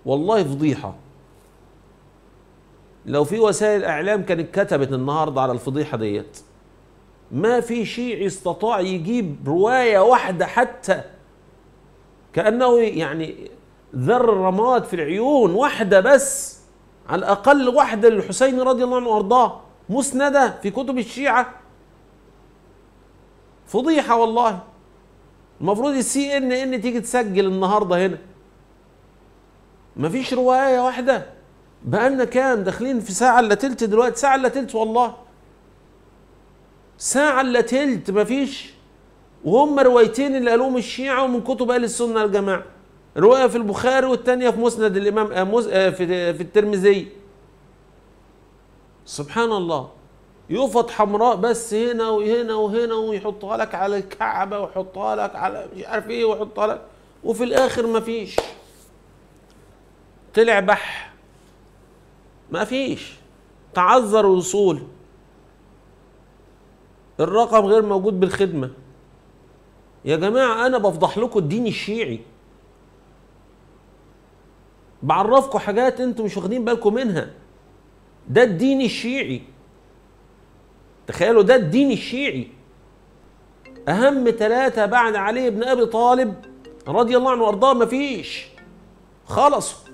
والله فضيحه لو في وسائل اعلام كانت كتبت النهارده على الفضيحه ديت ما في شيعي استطاع يجيب روايه واحده حتى كانه يعني ذر رماد في العيون واحده بس على الاقل واحده للحسين رضي الله عنه وارضاه مسنده في كتب الشيعه فضيحه والله المفروض السي ان ان تيجي تسجل النهارده هنا مفيش روايه واحده بقالنا كام داخلين في ساعه الا تلت دلوقتي ساعه الا تلت والله ساعه الا تلت مفيش وهم روايتين اللي قالوهم الشيعه ومن كتب اهل السنه والجماعه روايه في البخاري والثانيه في مسند الامام آه، مس- آه، في في الترمذي سبحان الله يفط حمراء بس هنا وهنا وهنا ويحطها لك على الكعبه ويحطها لك على مش عارف ايه ويحطها لك وفي الاخر مفيش طلع بح مفيش تعذر الوصول الرقم غير موجود بالخدمه يا جماعه انا بفضح لكم الدين الشيعي بعرفكم حاجات انتم مش واخدين بالكم منها ده الدين الشيعي تخيلوا ده الدين الشيعي اهم ثلاثة بعد علي بن ابي طالب رضي الله عنه وارضاه مفيش خلصوا